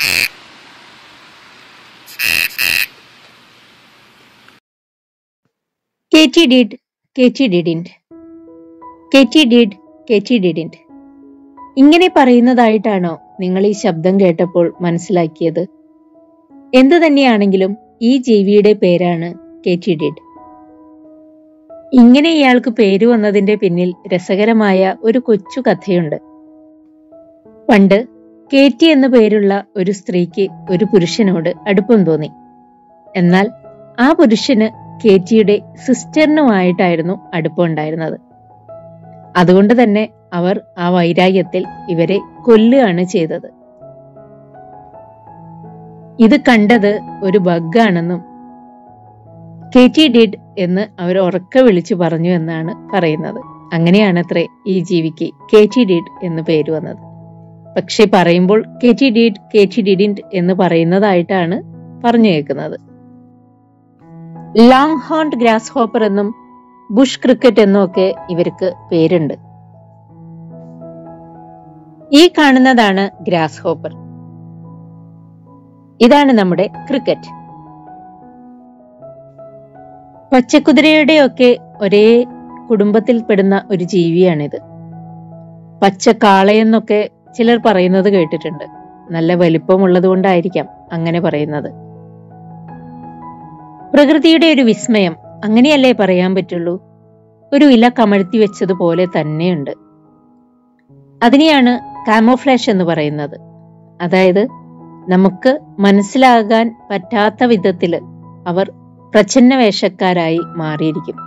Katie did, Katie didn't. Katie did, Katie didn't. ഇങ്ങനെ പറയുന്നതായിട്ടാണോ നിങ്ങൾ ഈ ശബ്ദം കേട്ടപ്പോൾ മനസ്സിലാക്കിയത് എന്തു തന്നെയാണെങ്കിലും ഈ ജീവിയുടെ പേരാണ് കേറ്റി ഡിഡ് ഇങ്ങനെ ഇയാൾക്ക് പേര് വന്നതിന്റെ പിന്നിൽ രസകരമായ ഒരു കൊച്ചു കഥയുണ്ട് പണ്ട് കേറ്റി എന്നു പേരുള്ള ഒരു സ്ത്രീക്ക് ഒരു പുരുഷനോട് അടുപ്പം തോന്നി എന്നാൽ ആ പുരുഷന് കേറ്റിയുടെ സിസ്റ്ററിനുമായിട്ടായിരുന്നു അടുപ്പം ഉണ്ടായിരുന്നത് അതുകൊണ്ട് തന്നെ അവർ ആ വൈരാഗ്യത്തിൽ ഇവരെ കൊല്ലുകയാണ് ചെയ്തത് ഇത് കണ്ടത് ഒരു ബഗ്ഗാണെന്നും കേറ്റി ഡിഡ് എന്ന് അവർ ഉറക്കെ വിളിച്ചു പറഞ്ഞു എന്നാണ് പറയുന്നത് അങ്ങനെയാണത്രേ ഈ ജീവിക്ക് കേറ്റി ഡിഡ് എന്ന് പേര് വന്നത് പക്ഷെ പറയുമ്പോൾ കേറ്റി ഡിഡ് കേറ്റി ഡിഡിൻറ്റ് എന്ന് പറയുന്നതായിട്ടാണ് പറഞ്ഞു കേൾക്കുന്നത് ലോങ് ഹോൺഡ് ഗ്രാസ് ഹോപ്പർ എന്നും ബുഷ് ക്രിക്കറ്റ് എന്നും ഒക്കെ ഇവർക്ക് പേരുണ്ട് ഈ കാണുന്നതാണ് ഗ്രാസ് ഹോപ്പർ ഇതാണ് നമ്മുടെ ക്രിക്കറ്റ് പച്ചക്കുതിരയുടെയൊക്കെ ഒരേ കുടുംബത്തിൽപ്പെടുന്ന ഒരു ജീവിയാണിത് പച്ച കാളയെന്നൊക്കെ ചിലർ പറയുന്നത് കേട്ടിട്ടുണ്ട് നല്ല വലിപ്പമുള്ളത് കൊണ്ടായിരിക്കാം അങ്ങനെ പറയുന്നത് പ്രകൃതിയുടെ ഒരു വിസ്മയം അങ്ങനെയല്ലേ പറയാൻ പറ്റുള്ളൂ ഒരു ഇല കമഴ്ത്തി വെച്ചതുപോലെ തന്നെയുണ്ട് അതിനെയാണ് കാമോഫ്ലാഷ് എന്ന് പറയുന്നത് അതായത് നമുക്ക് മനസ്സിലാകാൻ പറ്റാത്ത വിധത്തില് അവർ പ്രച്ഛന്ന വേഷക്കാരായി മാറിയിരിക്കും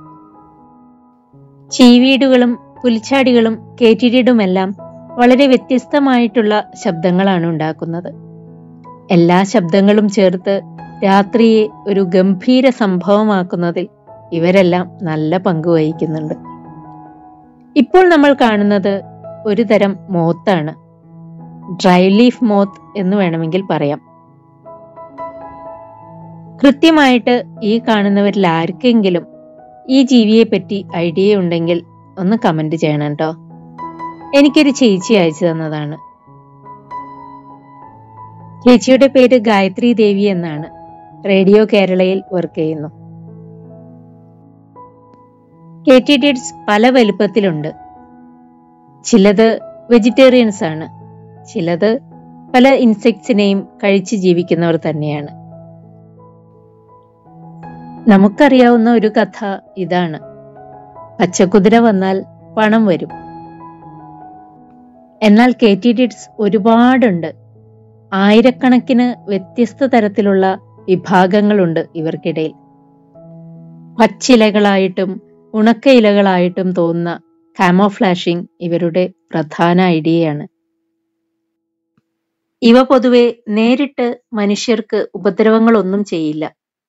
ചീവീടുകളും പുൽച്ചാടികളും കേറ്റിരിടുമെല്ലാം വളരെ വ്യത്യസ്തമായിട്ടുള്ള ശബ്ദങ്ങളാണ് ഉണ്ടാക്കുന്നത് എല്ലാ ശബ്ദങ്ങളും ചേർത്ത് രാത്രിയെ ഒരു ഗംഭീര സംഭവമാക്കുന്നതിൽ ഇവരെല്ലാം നല്ല പങ്ക് വഹിക്കുന്നുണ്ട് ഇപ്പോൾ നമ്മൾ കാണുന്നത് ഒരു തരം മോത്താണ് ഡ്രൈ ലീഫ് മോത്ത് എന്ന് വേണമെങ്കിൽ പറയാം കൃത്യമായിട്ട് ഈ കാണുന്നവരിൽ ആർക്കെങ്കിലും ഈ ജീവിയെ പറ്റി ഐഡിയ ഉണ്ടെങ്കിൽ ഒന്ന് കമന്റ് ചെയ്യണം കേട്ടോ എനിക്കൊരു ചേച്ചി അയച്ചു തന്നതാണ് ചേച്ചിയുടെ പേര് ഗായത്രി ദേവി എന്നാണ് റേഡിയോ കേരളയിൽ വർക്ക് ചെയ്യുന്നു കേറ്റിഡിഡ്സ് പല വലുപ്പത്തിലുണ്ട് ചിലത് വെജിറ്റേറിയൻസ് ആണ് ചിലത് പല ഇൻസെക്ട്സിനെയും കഴിച്ച് ജീവിക്കുന്നവർ തന്നെയാണ് നമുക്കറിയാവുന്ന ഒരു കഥ ഇതാണ് പച്ചക്കുതിര വന്നാൽ പണം വരും എന്നാൽ കേറ്റിഡിഡ്സ് ഒരുപാടുണ്ട് ആയിരക്കണക്കിന് വ്യത്യസ്ത തരത്തിലുള്ള വിഭാഗങ്ങളുണ്ട് ഇവർക്കിടയിൽ പച്ചിലകളായിട്ടും ഉണക്ക ഇലകളായിട്ടും തോന്നുന്ന കാമോഫ്ലാഷിംഗ് ഇവരുടെ പ്രധാന ഐഡിയയാണ് ഇവ പൊതുവെ നേരിട്ട് മനുഷ്യർക്ക് ഉപദ്രവങ്ങളൊന്നും ചെയ്യില്ല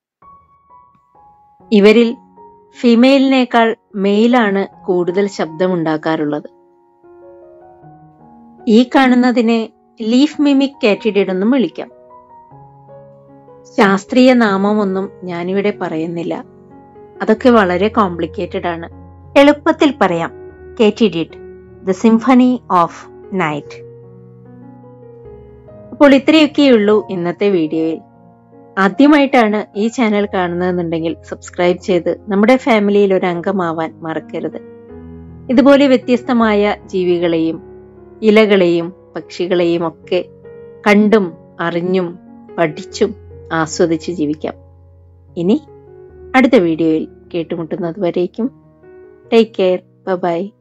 ഇവരിൽ ഫിമെയിലിനേക്കാൾ മെയിലാണ് കൂടുതൽ ശബ്ദമുണ്ടാക്കാറുള്ളത് ഈ കാണുന്നതിനെ ലീഫ് മിമിക് കാറ്റിഡിഡ് എന്നും വിളിക്കാം ശാസ്ത്രീയ നാമമൊന്നും ഞാനിവിടെ പറയുന്നില്ല അതൊക്കെ വളരെ കോംപ്ലിക്കേറ്റഡ് ആണ് എളുപ്പത്തിൽ പറയാം katydid the symphony of night അപ്പോൾ ഇത്രയൊക്കെയുള്ളൂ ഇന്നത്തെ വീഡിയോയിൽ ആദ്യമായിട്ടാണ് ഈ ചാനൽ കാണുന്നതെന്നുണ്ടെങ്കിൽ സബ്സ്ക്രൈബ് ചെയ്ത് നമ്മുടെ ഫാമിലിയിൽ ഒരു അംഗമാവാൻ മറക്കരുത് ഇതുപോലെ വ്യത്യസ്തമായ ജീവികളെയും ഇലകളെയും പക്ഷികളെയും ഒക്കെ കണ്ടും അറിഞ്ഞും പഠിച്ചും ആസ്വദിച്ച് ജീവിക്കാം ഇനി അടുത്ത വീഡിയോയിൽ കേട്ടുമുട്ടുന്നത് വരേക്കും ടേക്ക് കെയർ ബൈ